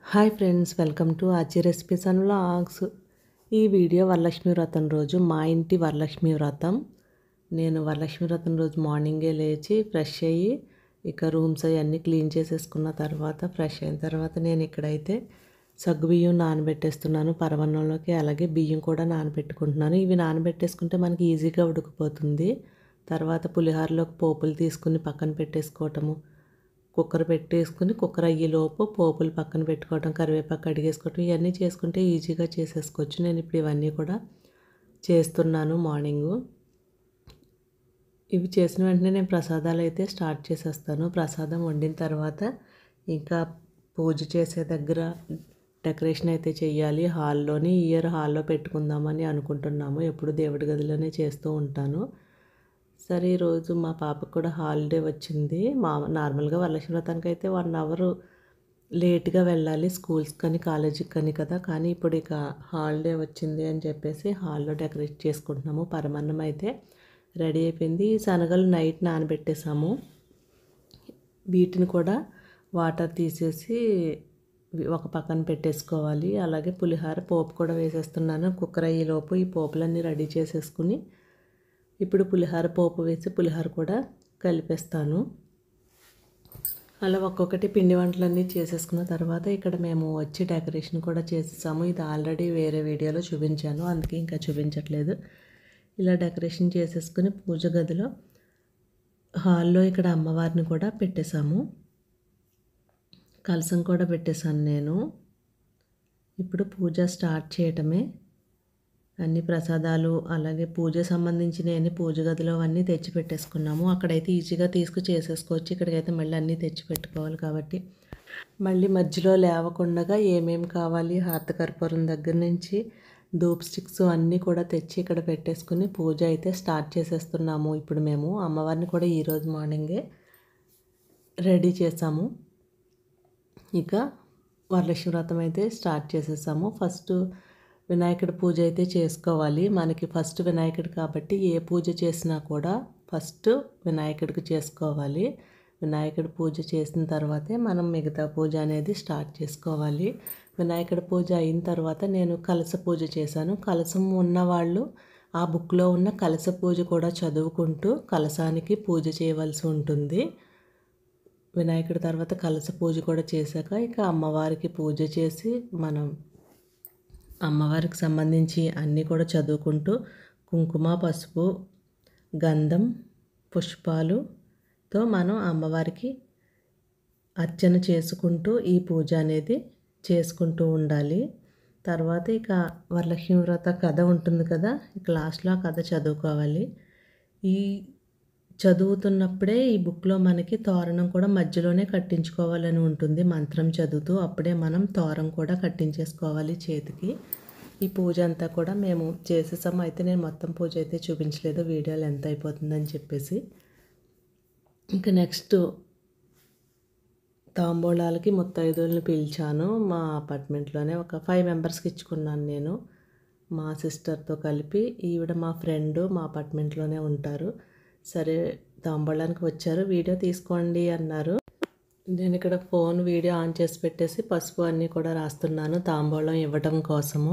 hi friends welcome to Aachi recipes and vlogs ఈ video Varalakshmi Vratam రోజు మా ఇంటి వరలక్ష్మి వ్రతం నేను వరలక్ష్మి వ్రతం రోజు మార్నింగే లేచి ఫ్రెష్ అయ్యి ఇక రూమ్స్ అవన్నీ క్లీన్ చేసేసుకున్న తర్వాత ఫ్రెష్ అయిన తర్వాత నేను ఇక్కడైతే సగ్గుబియ్యం నానబెట్టేస్తున్నాను పరవన్నంలోకి అలాగే బియ్యం కూడా నానబెట్టుకుంటున్నాను ఇవి నానబెట్టేసుకుంటే మనకి ఈజీగా ఉడికిపోతుంది తర్వాత పులిహోరలోకి పోపులు తీసుకుని పక్కన పెట్టేసుకోవటము కుక్కర్ పెట్టేసుకుని కుక్కర్ అయ్యేలోపు పోపులు పక్కన పెట్టుకోవటం కరివేపాకు అడిగేసుకోవటం ఇవన్నీ చేసుకుంటే ఈజీగా చేసేసుకోవచ్చు నేను ఇప్పుడు ఇవన్నీ కూడా చేస్తున్నాను మార్నింగు ఇవి చేసిన వెంటనే నేను ప్రసాదాలు అయితే స్టార్ట్ చేసేస్తాను ప్రసాదం వండిన తర్వాత ఇంకా పూజ చేసే దగ్గర డెకరేషన్ అయితే చెయ్యాలి హాల్లోని ఇయర్ హాల్లో పెట్టుకుందామని అనుకుంటున్నాము ఎప్పుడు దేవుడి గదిలోనే చేస్తూ ఉంటాను సరే ఈరోజు మా పాపకు కూడా హాలిడే వచ్చింది మా నార్మల్గా వరలక్ష్మి వ్రతానికి అయితే వన్ అవర్ లేట్గా వెళ్ళాలి స్కూల్స్ కానీ కాలేజీకి కానీ కదా కానీ ఇప్పుడు ఇక హాలిడే వచ్చింది అని చెప్పేసి హాల్లో డెకరేట్ చేసుకుంటున్నాము పరమన్నం అయితే రెడీ అయిపోయింది ఈ శనగలు నైట్ నానబెట్టేసాము వీటిని కూడా వాటర్ తీసేసి ఒక పక్కన పెట్టేసుకోవాలి అలాగే పులిహోర పోపు కూడా వేసేస్తున్నాను కుక్కర్ అయ్యేలోపు ఈ పోపులన్నీ రెడీ చేసేసుకుని ఇప్పుడు పులిహోర పోపు వేసి పులిహోర కూడా కలిపేస్తాను అలా ఒక్కొక్కటి పిండి వంటలన్నీ చేసేసుకున్న తర్వాత ఇక్కడ మేము వచ్చి డెకరేషన్ కూడా చేసేసాము ఇది ఆల్రెడీ వేరే వీడియోలో చూపించాను అందుకే ఇంకా చూపించట్లేదు ఇలా డెకరేషన్ చేసేసుకుని పూజ గదిలో హాల్లో ఇక్కడ అమ్మవారిని కూడా పెట్టేశాము కలసం కూడా పెట్టేశాను నేను ఇప్పుడు పూజ స్టార్ట్ చేయటమే అన్ని ప్రసాదాలు అలాగే పూజ సంబంధించిన అన్ని పూజ గదిలో అన్నీ తెచ్చి పెట్టేసుకున్నాము అక్కడైతే ఈజీగా తీసుకు చేసేసుకోవచ్చు ఇక్కడికైతే మళ్ళీ అన్నీ తెచ్చి పెట్టుకోవాలి కాబట్టి మళ్ళీ మధ్యలో లేవకుండా ఏమేమి కావాలి హారత కర్పూరం దగ్గర నుంచి ధూప్ స్టిక్స్ అన్నీ కూడా తెచ్చి ఇక్కడ పెట్టేసుకుని పూజ అయితే స్టార్ట్ చేసేస్తున్నాము ఇప్పుడు మేము అమ్మవారిని కూడా ఈరోజు మార్నింగే రెడీ చేసాము ఇక వరలక్ష్మి వ్రతం అయితే స్టార్ట్ చేసేసాము ఫస్ట్ వినాయకుడి పూజ అయితే చేసుకోవాలి మనకి ఫస్ట్ వినాయకుడు కాబట్టి ఏ పూజ చేసినా కూడా ఫస్ట్ వినాయకుడికి చేసుకోవాలి వినాయకుడి పూజ చేసిన తర్వాతే మనం మిగతా పూజ అనేది స్టార్ట్ చేసుకోవాలి వినాయకుడి పూజ అయిన తర్వాత నేను కలస పూజ చేశాను కలసం ఉన్నవాళ్ళు ఆ బుక్లో ఉన్న కలస పూజ కూడా చదువుకుంటూ కలసానికి పూజ చేయవలసి ఉంటుంది వినాయకుడి తర్వాత కలస పూజ కూడా చేశాక ఇక అమ్మవారికి పూజ చేసి మనం అమ్మవారికి సంబంధించి అన్నీ కూడా చదువుకుంటూ కుంకుమ పసుపు గంధం పుష్పాలుతో మనం అమ్మవారికి అర్చన చేసుకుంటూ ఈ పూజ అనేది చేసుకుంటూ ఉండాలి తర్వాత ఇక వరలక్ష్మి వ్రత కథ ఉంటుంది కదా ఇక లాస్ట్లో ఆ కథ చదువుకోవాలి ఈ చదువుతున్నప్పుడే ఈ బుక్లో మనకి తోరణం కూడా మధ్యలోనే కట్టించుకోవాలని ఉంటుంది మంత్రం చదువుతూ అప్పుడే మనం తోరం కూడా కట్టించేసుకోవాలి చేతికి ఈ పూజ అంతా కూడా మేము చేసేసాము అయితే నేను మొత్తం పూజ అయితే చూపించలేదు వీడియోలు ఎంత అయిపోతుందని చెప్పేసి ఇంకా నెక్స్ట్ తాంబూలాలకి ముత్తైదువులను పిలిచాను మా అపార్ట్మెంట్లోనే ఒక ఫైవ్ మెంబర్స్కి ఇచ్చుకున్నాను నేను మా సిస్టర్తో కలిపి ఈవిడ మా ఫ్రెండ్ మా అపార్ట్మెంట్లోనే ఉంటారు సరే తాంబూలానికి వచ్చారు వీడియో తీసుకోండి అన్నారు నేను ఇక్కడ ఫోన్ వీడియో ఆన్ చేసి పెట్టేసి పసుపు అన్నీ కూడా రాస్తున్నాను తాంబూలం ఇవ్వటం కోసము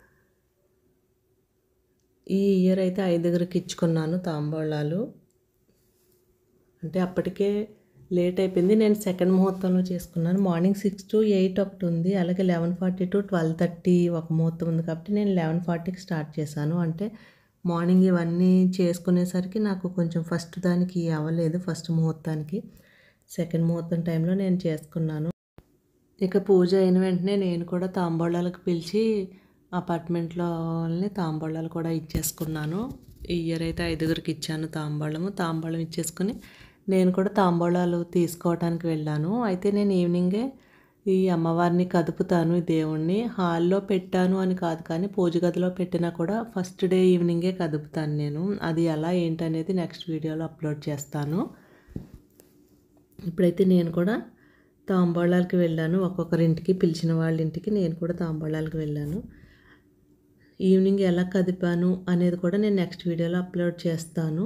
ఈ ఇయర్ అయితే ఐదుగురికి ఇచ్చుకున్నాను తాంబూలాలు అంటే అప్పటికే లేట్ అయిపోయింది నేను సెకండ్ ముహూర్తంలో చేసుకున్నాను మార్నింగ్ సిక్స్ టు ఎయిట్ ఒకటి ఉంది అలాగే eleven forty to twelve thirty ఒక ముహూర్తం ఉంది కాబట్టి నేను లెవెన్ ఫార్టీకి స్టార్ట్ చేశాను అంటే మార్నింగ్ ఇవన్నీ చేసుకునేసరికి నాకు కొంచెం ఫస్ట్ దానికి అవ్వలేదు ఫస్ట్ ముహూర్తానికి సెకండ్ ముహూర్తం టైంలో నేను చేసుకున్నాను ఇక పూజ అయిన వెంటనే నేను కూడా తాంబూలాలకు పిలిచి అపార్ట్మెంట్లో వాళ్ళని తాంబూలాలు కూడా ఇచ్చేసుకున్నాను ఈ ఇయర్ అయితే ఐదుగురికి ఇచ్చాను తాంబూలము తాంబూలం ఇచ్చేసుకుని నేను కూడా తాంబూలాలు తీసుకోవడానికి వెళ్ళాను అయితే నేను ఈవినింగే ఈ అమ్మవారిని కదుపుతాను ఈ దేవుణ్ణి హాల్లో పెట్టాను అని కాదు కానీ పూజ గదిలో పెట్టినా కూడా ఫస్ట్ డే ఈవినింగే కదుపుతాను నేను అది ఎలా ఏంటనేది నెక్స్ట్ వీడియోలో అప్లోడ్ చేస్తాను ఇప్పుడైతే నేను కూడా తాంబూలాలకి వెళ్ళాను ఒక్కొక్కరింటికి పిలిచిన వాళ్ళ ఇంటికి నేను కూడా తాంబూలాలకు వెళ్ళాను ఈవినింగ్ ఎలా కదిపాను అనేది కూడా నేను నెక్స్ట్ వీడియోలో అప్లోడ్ చేస్తాను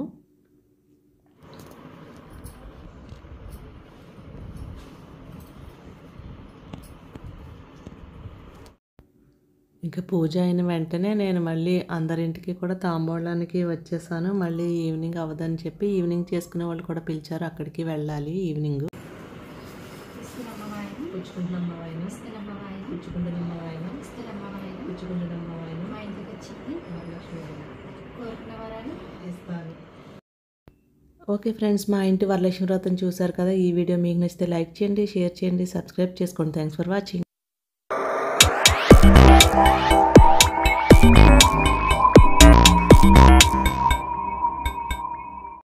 ఇంకా పూజ అయిన వెంటనే నేను మళ్ళీ అందరింటికి కూడా తాంబూలానికి వచ్చేసాను మళ్ళీ ఈవినింగ్ అవ్వదని చెప్పి ఈవినింగ్ చేసుకునే వాళ్ళు కూడా పిలిచారు అక్కడికి వెళ్ళాలి ఈవినింగ్ ఇస్తున్నమ్మ వాయన పుచ్చుకుంటున్నమ్మ వాయిన ఇస్తున్నమ్మ వాయన పుచ్చుకుంటున్నమ్మ వాయిన ఇస్తున్నమ్మ వాయన పుచ్చుకుంటున్నమ్మ వాయిన మా ఇంటికి వచ్చింది కోరుకున్న వరాలు ఇస్తాను ఓకే ఫ్రెండ్స్ మా ఇంటి వరలక్ష్మి వ్రతం చూసారు కదా ఈ వీడియో మీకు నచ్చితే లైక్ చేయండి షేర్ చేయండి సబ్స్క్రైబ్ చేసుకోండి థ్యాంక్స్ ఫర్ వాచింగ్